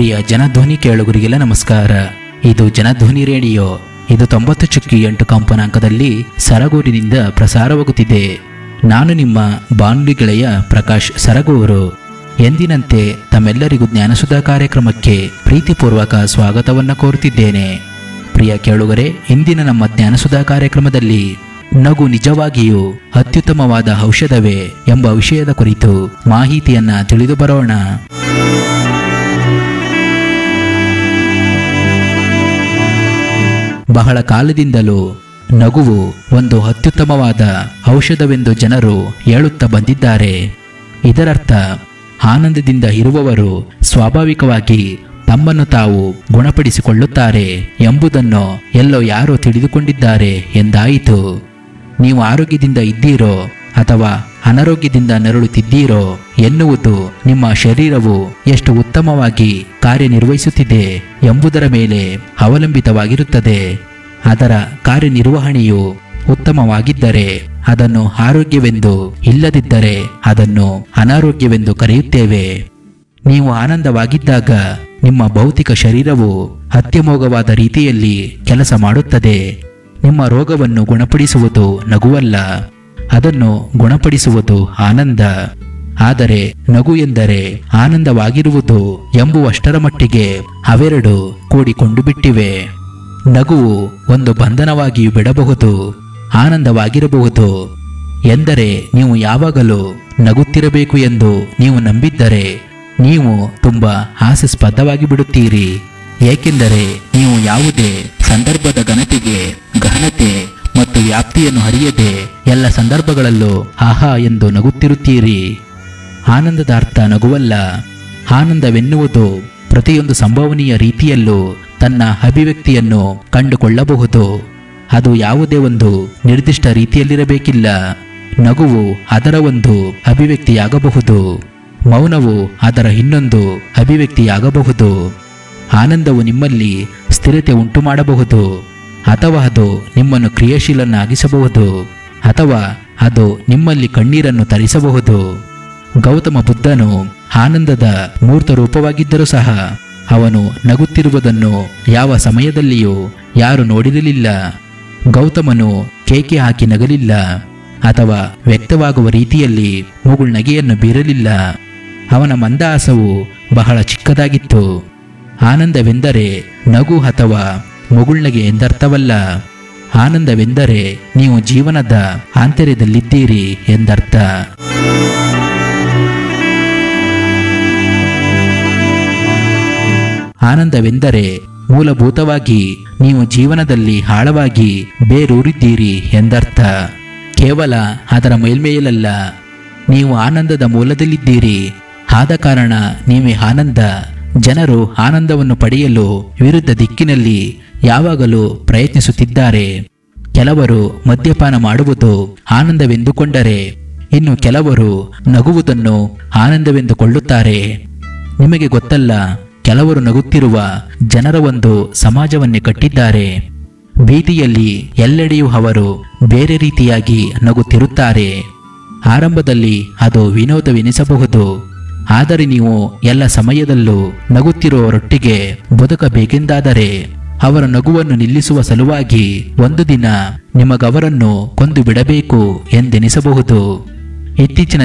ಪ್ರಿಯ ಜನಧ್ವನಿ ಕೇಳುಗರಿಗೆಲ್ಲ ನಮಸ್ಕಾರ ಇದು ಜನಧ್ವನಿ ರೇಡಿಯೋ ಇದು ತೊಂಬತ್ತು ಚುಕ್ಕಿ ಎಂಟು ಕಂಪನಾಂಕದಲ್ಲಿ ಸರಗೂರಿನಿಂದ ಪ್ರಸಾರವಾಗುತ್ತಿದೆ ನಾನು ನಿಮ್ಮ ಬಾನುಲಿ ಗೆಳೆಯ ಪ್ರಕಾಶ್ ಸರಗೂರು ಎಂದಿನಂತೆ ತಮ್ಮೆಲ್ಲರಿಗೂ ಜ್ಞಾನಸುಧಾ ಕಾರ್ಯಕ್ರಮಕ್ಕೆ ಪ್ರೀತಿಪೂರ್ವಕ ಸ್ವಾಗತವನ್ನು ಕೋರುತ್ತಿದ್ದೇನೆ ಪ್ರಿಯ ಕೇಳುಗರೆ ಇಂದಿನ ನಮ್ಮ ಜ್ಞಾನಸುಧಾ ಕಾರ್ಯಕ್ರಮದಲ್ಲಿ ನಗು ನಿಜವಾಗಿಯೂ ಅತ್ಯುತ್ತಮವಾದ ಔಷಧವೇ ಎಂಬ ವಿಷಯದ ಕುರಿತು ಮಾಹಿತಿಯನ್ನ ತಿಳಿದು ಬರೋಣ ಬಹಳ ಕಾಲದಿಂದಲೂ ನಗುವು ಒಂದು ಅತ್ಯುತ್ತಮವಾದ ಔಷಧವೆಂದು ಜನರು ಹೇಳುತ್ತಾ ಬಂದಿದ್ದಾರೆ ಇದರರ್ಥ ಆನಂದದಿಂದ ಇರುವವರು ಸ್ವಾಭಾವಿಕವಾಗಿ ತಮ್ಮನ್ನು ತಾವು ಗುಣಪಡಿಸಿಕೊಳ್ಳುತ್ತಾರೆ ಎಂಬುದನ್ನು ಎಲ್ಲೋ ಯಾರೋ ತಿಳಿದುಕೊಂಡಿದ್ದಾರೆ ಎಂದಾಯಿತು ನೀವು ಆರೋಗ್ಯದಿಂದ ಇದ್ದೀರೋ ಅಥವಾ ಅನಾರೋಗ್ಯದಿಂದ ನರಳುತ್ತಿದ್ದೀರೋ ಎನ್ನುವುದು ನಿಮ್ಮ ಶರೀರವು ಎಷ್ಟು ಉತ್ತಮವಾಗಿ ಕಾರ್ಯನಿರ್ವಹಿಸುತ್ತಿದೆ ಎಂಬುದರ ಮೇಲೆ ಅವಲಂಬಿತವಾಗಿರುತ್ತದೆ ಅದರ ಕಾರ್ಯನಿರ್ವಹಣೆಯು ಉತ್ತಮವಾಗಿದ್ದರೆ ಅದನ್ನು ಆರೋಗ್ಯವೆಂದು ಇಲ್ಲದಿದ್ದರೆ ಅದನ್ನು ಅನಾರೋಗ್ಯವೆಂದು ಕರೆಯುತ್ತೇವೆ ನೀವು ಆನಂದವಾಗಿದ್ದಾಗ ನಿಮ್ಮ ಭೌತಿಕ ಶರೀರವು ಅತ್ಯಮೋಘವಾದ ರೀತಿಯಲ್ಲಿ ಕೆಲಸ ಮಾಡುತ್ತದೆ ನಿಮ್ಮ ರೋಗವನ್ನು ಗುಣಪಡಿಸುವುದು ನಗುವಲ್ಲ ಅದನ್ನು ಗುಣಪಡಿಸುವುದು ಆನಂದ ಆದರೆ ನಗು ಎಂದರೆ ಆನಂದವಾಗಿರುವುದು ಎಂಬುವಷ್ಟರ ಮಟ್ಟಿಗೆ ಅವೆರಡು ಕೂಡಿಕೊಂಡು ಬಿಟ್ಟಿವೆ ನಗುವು ಒಂದು ಬಂಧನವಾಗಿಯೂ ಬಿಡಬಹುದು ಆನಂದವಾಗಿರಬಹುದು ಎಂದರೆ ನೀವು ಯಾವಾಗಲೂ ನಗುತ್ತಿರಬೇಕು ಎಂದು ನೀವು ನಂಬಿದ್ದರೆ ನೀವು ತುಂಬ ಹಾಸ್ಯಾಸ್ಪದವಾಗಿ ಬಿಡುತ್ತೀರಿ ಏಕೆಂದರೆ ನೀವು ಯಾವುದೇ ಸಂದರ್ಭದ ಘನತೆಗೆ ಗಹನತೆ ಮತ್ತು ವ್ಯಾಪ್ತಿಯನ್ನು ಹರಿಯದೆ ಎಲ್ಲ ಸಂದರ್ಭಗಳಲ್ಲೂ ಆಹಾ ಎಂದು ನಗುತ್ತಿರುತ್ತೀರಿ ಆನಂದದ ಅರ್ಥ ನಗುವಲ್ಲ ಆನಂದವೆನ್ನುವುದು ಪ್ರತಿಯೊಂದು ಸಂಭವನೀಯ ರೀತಿಯಲ್ಲೂ ತನ್ನ ಅಭಿವ್ಯಕ್ತಿಯನ್ನು ಕಂಡುಕೊಳ್ಳಬಹುದು ಅದು ಯಾವುದೇ ಒಂದು ನಿರ್ದಿಷ್ಟ ರೀತಿಯಲ್ಲಿರಬೇಕಿಲ್ಲ ನಗುವು ಅದರ ಒಂದು ಅಭಿವ್ಯಕ್ತಿಯಾಗಬಹುದು ಮೌನವು ಅದರ ಇನ್ನೊಂದು ಅಭಿವ್ಯಕ್ತಿಯಾಗಬಹುದು ಆನಂದವು ನಿಮ್ಮಲ್ಲಿ ಸ್ಥಿರತೆ ಉಂಟು ಮಾಡಬಹುದು ಅಥವಾ ಅದು ನಿಮ್ಮನ್ನು ಕ್ರಿಯಾಶೀಲನಾಗಿಸಬಹುದು ಅಥವಾ ಅದು ನಿಮ್ಮಲ್ಲಿ ಕಣ್ಣೀರನ್ನು ತರಿಸಬಹುದು ಗೌತಮ ಬುದ್ಧನು ಆನಂದದ ಮೂರ್ತ ರೂಪವಾಗಿದ್ದರೂ ಸಹ ಅವನು ನಗುತ್ತಿರುವುದನ್ನು ಯಾವ ಸಮಯದಲ್ಲಿಯೂ ಯಾರು ನೋಡಿರಲಿಲ್ಲ ಗೌತಮನು ಕೇಕೆ ಹಾಕಿ ನಗಲಿಲ್ಲ ಅಥವಾ ವ್ಯಕ್ತವಾಗುವ ರೀತಿಯಲ್ಲಿ ಮುಗುಳ್ನಗೆಯನ್ನು ಬೀರಲಿಲ್ಲ ಅವನ ಮಂದಹಾಸವು ಬಹಳ ಚಿಕ್ಕದಾಗಿತ್ತು ಆನಂದವೆಂದರೆ ನಗು ಅಥವಾ ಮುಗುಳ್ನಗೆ ಎಂದರ್ಥವಲ್ಲ ಆನಂದವೆಂದರೆ ನೀವು ಜೀವನದ ಆಂತರ್ಯದಲ್ಲಿದ್ದೀರಿ ಎಂದರ್ಥ ಆನಂದವೆಂದರೆ ಮೂಲಭೂತವಾಗಿ ನೀವು ಜೀವನದಲ್ಲಿ ಆಳವಾಗಿ ಬೇರೂರಿದ್ದೀರಿ ಎಂದರ್ಥ ಕೇವಲ ಅದರ ಮೇಲ್ಮೇಲಲ್ಲ ನೀವು ಆನಂದದ ಮೂಲದಲ್ಲಿದ್ದೀರಿ ಆದ ಕಾರಣ ನೀವೇ ಆನಂದ ಜನರು ಆನಂದವನ್ನು ಪಡೆಯಲು ವಿರುದ್ಧ ದಿಕ್ಕಿನಲ್ಲಿ ಯಾವಾಗಲೂ ಪ್ರಯತ್ನಿಸುತ್ತಿದ್ದಾರೆ ಕೆಲವರು ಮದ್ಯಪಾನ ಮಾಡುವುದು ಆನಂದವೆಂದುಕೊಂಡರೆ ಇನ್ನು ಕೆಲವರು ನಗುವುದನ್ನು ಆನಂದವೆಂದುಕೊಳ್ಳುತ್ತಾರೆ ನಿಮಗೆ ಗೊತ್ತಲ್ಲ ಕೆಲವರು ನಗುತ್ತಿರುವ ಜನರ ಒಂದು ಸಮಾಜವನ್ನೇ ಕಟ್ಟಿದ್ದಾರೆ ಬೀದಿಯಲ್ಲಿ ಎಲ್ಲೆಡೆಯೂ ಅವರು ಬೇರೆ ರೀತಿಯಾಗಿ ನಗುತ್ತಿರುತ್ತಾರೆ ಆರಂಭದಲ್ಲಿ ಅದು ವಿನೋದವೆನಿಸಬಹುದು ಆದರೆ ನೀವು ಎಲ್ಲ ಸಮಯದಲ್ಲೂ ನಗುತ್ತಿರುವವರೊಟ್ಟಿಗೆ ಬದುಕಬೇಕೆಂದಾದರೆ ಅವರ ನಗುವನ್ನು ನಿಲ್ಲಿಸುವ ಸಲುವಾಗಿ ಒಂದು ದಿನ ನಿಮಗವರನ್ನು ಕೊಂದು ಬಿಡಬೇಕು ಎಂದೆನಿಸಬಹುದು ಇತ್ತೀಚಿನ